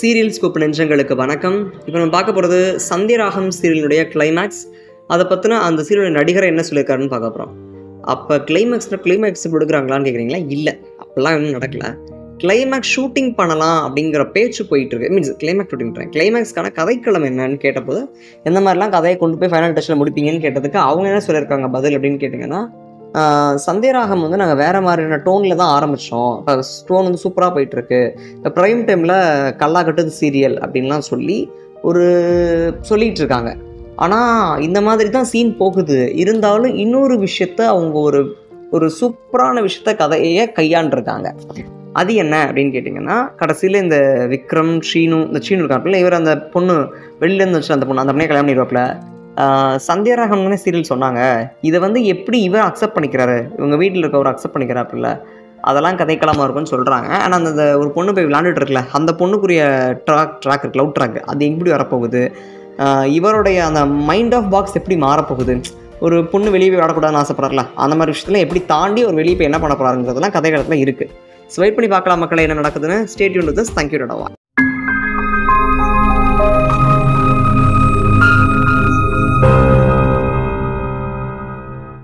serial scoop நெஞ்சங்களுக்கு வணக்கம் இப்போ நம்ம பார்க்க போகிறது சந்தியராகம் சீரியலுடைய கிளைமேக்ஸ் அதை பற்றின அந்த சீரியலுடைய நடிகரை என்ன சொல்லியிருக்காருன்னு பார்க்க போகிறோம் அப்போ கிளைமேக்ஸில் கிளைமேக்ஸ் கொடுக்குறாங்களான்னு கேட்குறீங்களா இல்லை அப்போல்லாம் இன்னும் நடக்கல கிளைமேக்ஸ் ஷூட்டிங் பண்ணலாம் அப்படிங்கிற பேச்சு போயிட்டு இருக்கு மீன்ஸ் கிளைமேக்ஸ் ஷூட்டிங் கிளைமேக்ஸ்க்கான கதைக்களம் என்னன்னு கேட்டபோது எந்த மாதிரிலாம் கதையை கொண்டு போய் ஃபைனல் டச்சில் முடிப்பீங்கன்னு கேட்டதுக்கு அவங்க என்ன சொல்லியிருக்காங்க பதில் அப்படின்னு கேட்டிங்கன்னா ஆஹ் சந்தியராகம் வந்து நாங்கள் வேறு மாதிரியான டோனில் தான் ஆரம்பித்தோம் இப்போ ஸ்டோன் வந்து சூப்பராக போயிட்டுருக்கு இப்போ ப்ரைம் டைமில் கல்லா கட்டுது சீரியல் அப்படின்லாம் சொல்லி ஒரு சொல்லிட்டு இருக்காங்க ஆனால் இந்த மாதிரி தான் சீன் போகுது இருந்தாலும் இன்னொரு விஷயத்த அவங்க ஒரு ஒரு சூப்பரான விஷயத்த கதையை கையாண்டிருக்காங்க அது என்ன அப்படின்னு கேட்டிங்கன்னா கடைசியில் இந்த விக்ரம் ஷீனு இந்த ஷீனு இருக்காப்புல இவர் அந்த பொண்ணு வெளிலேருந்து வச்சு அந்த பொண்ணு அந்த பொண்ணே கல்யாணம் பண்ணிடுவாப்புல சந்தியாராகம்னு சீரியல் சொன்னாங்க இதை வந்து எப்படி இவர் அக்செப்ட் பண்ணிக்கிறாரு இவங்க வீட்டில் இருக்கவர் அக்செப்ட் பண்ணிக்கிறாப்புல அதெல்லாம் கதைக்களமாக இருக்கும்னு சொல்கிறாங்க ஆனால் அந்த அந்த ஒரு பொண்ணு போய் விளாண்டுட்டு இருக்குல்ல அந்த பொண்ணுக்குரிய ட்ராக் ட்ராக் இருக்கு லவ் ட்ராக் அது எப்படி வரப்போகுது ஆஹ் இவருடைய அந்த மைண்ட் ஆஃப் பாக்ஸ் எப்படி மாறப்போகுது ஒரு பொண்ணு வெளியே போய் விடக்கூடாதுன்னு ஆசைப்படுறாருல அந்த மாதிரி விஷயத்தில் எப்படி தாண்டி ஒரு வெளியே போய் என்ன பண்ண போகிறாருங்கிறதுலாம் கதைகளத்தில் இருக்குது ஸோ வெயிட் பண்ணி பார்க்கலாம் மக்களே என்ன நடக்குதுன்னு ஸ்டேட்யூன் திஸ் தேங்க்யூ டடவா